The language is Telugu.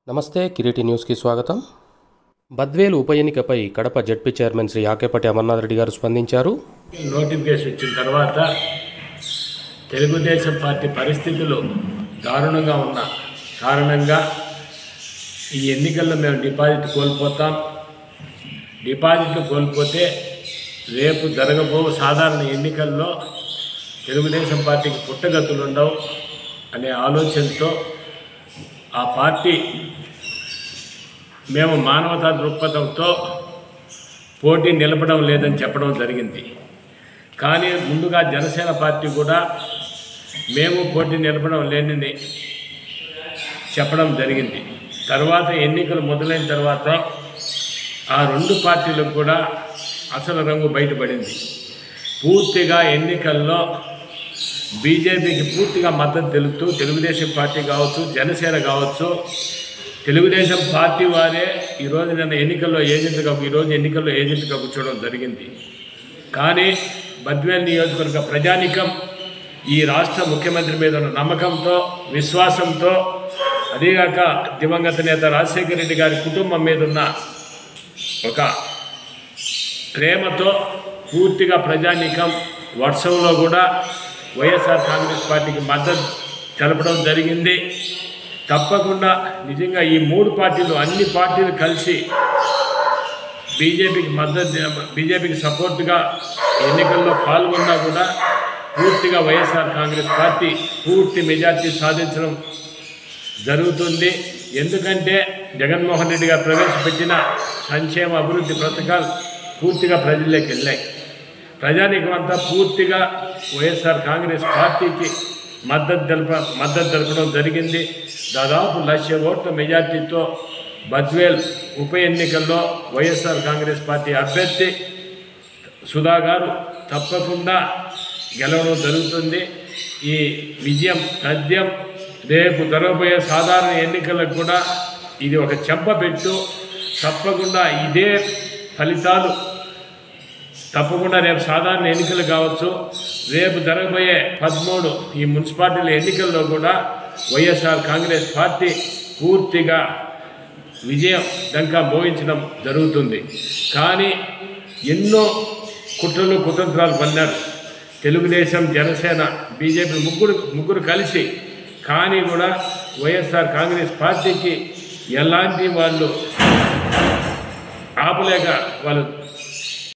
నమస్తే కిరీటి న్యూస్కి స్వాగతం బద్వేలు ఉప ఎన్నికపై కడప జడ్పీ చైర్మన్ శ్రీ ఆకేపటి అమర్నాథ్ రెడ్డి గారు స్పందించారు నోటిఫికేషన్ ఇచ్చిన తర్వాత తెలుగుదేశం పార్టీ పరిస్థితులు దారుణంగా ఉన్న కారణంగా ఈ ఎన్నికల్లో మేము డిపాజిట్ కోల్పోతాం డిపాజిట్లు కోల్పోతే రేపు జరగబో సాధారణ ఎన్నికల్లో తెలుగుదేశం పార్టీకి పుట్టగతులు ఉండవు అనే ఆలోచనతో ఆ పార్టీ మేము మానవతా దృక్పథంతో పోటీ నిలపడం లేదని చెప్పడం జరిగింది కానీ ముందుగా జనసేన పార్టీ కూడా మేము పోటీ నిలపడం లేనిది చెప్పడం జరిగింది తర్వాత ఎన్నికలు మొదలైన తర్వాత ఆ రెండు పార్టీలకు కూడా అసలు రంగు బయటపడింది పూర్తిగా ఎన్నికల్లో బీజేపీకి పూర్తిగా మద్దతు తెలుపుతూ తెలుగుదేశం పార్టీ కావచ్చు జనసేన కావచ్చు తెలుగుదేశం పార్టీ వారే ఈరోజు నిన్న ఎన్నికల్లో ఏజెంట్గా ఈరోజు ఎన్నికల్లో ఏజెంట్గా కూర్చోవడం జరిగింది కానీ బద్వేల్ నియోజకవర్గ ప్రజానికం ఈ రాష్ట్ర ముఖ్యమంత్రి మీద ఉన్న నమ్మకంతో విశ్వాసంతో అదేగాక దివంగత నేత రాజశేఖర రెడ్డి గారి కుటుంబం మీద ఉన్న ఒక ప్రేమతో పూర్తిగా ప్రజానీకం వర్షంలో కూడా వైఎస్ఆర్ కాంగ్రెస్ పార్టీకి మద్దతు తెలపడం జరిగింది తప్పకుండా నిజంగా ఈ మూడు పార్టీలు అన్ని పార్టీలు కలిసి బీజేపీకి మద్దతు బీజేపీకి సపోర్ట్గా ఎన్నికల్లో పాల్గొన్నా కూడా పూర్తిగా వైఎస్ఆర్ కాంగ్రెస్ పార్టీ పూర్తి మెజార్టీ సాధించడం జరుగుతుంది ఎందుకంటే జగన్మోహన్ రెడ్డి గారు ప్రవేశపెట్టిన సంక్షేమ అభివృద్ధి పథకాలు పూర్తిగా ప్రజల్లోకి వెళ్ళాయి ప్రజానీకం అంతా పూర్తిగా వైఎస్ఆర్ కాంగ్రెస్ పార్టీకి మద్దతు తెలప మద్దతు తెలపడం జరిగింది దాదాపు లక్ష ఓట్ల మెజార్టీతో బద్వేల్ ఉప ఎన్నికల్లో వైఎస్ఆర్ కాంగ్రెస్ పార్టీ అభ్యర్థి సుధా గారు తప్పకుండా గెలవడం జరుగుతుంది ఈ విజయం తథ్యం రేపు జరగబోయే సాధారణ ఎన్నికలకు కూడా ఇది ఒక చెంపపెట్టు తప్పకుండా ఇదే ఫలితాలు తప్పకుండా రేపు సాధారణ ఎన్నికలు కావచ్చు రేపు జరగబోయే పదమూడు ఈ మున్సిపాలిటీల ఎన్నికల్లో కూడా వైఎస్ఆర్ కాంగ్రెస్ పార్టీ పూర్తిగా విజయం డంకా మోగించడం జరుగుతుంది కానీ ఎన్నో కుట్రలు కుతంత్రాలు పన్నారు తెలుగుదేశం జనసేన బీజేపీ ముగ్గురు ముగ్గురు కలిసి కానీ కూడా వైఎస్ఆర్ కాంగ్రెస్ పార్టీకి ఎలాంటి వాళ్ళు ఆపలేక వాళ్ళు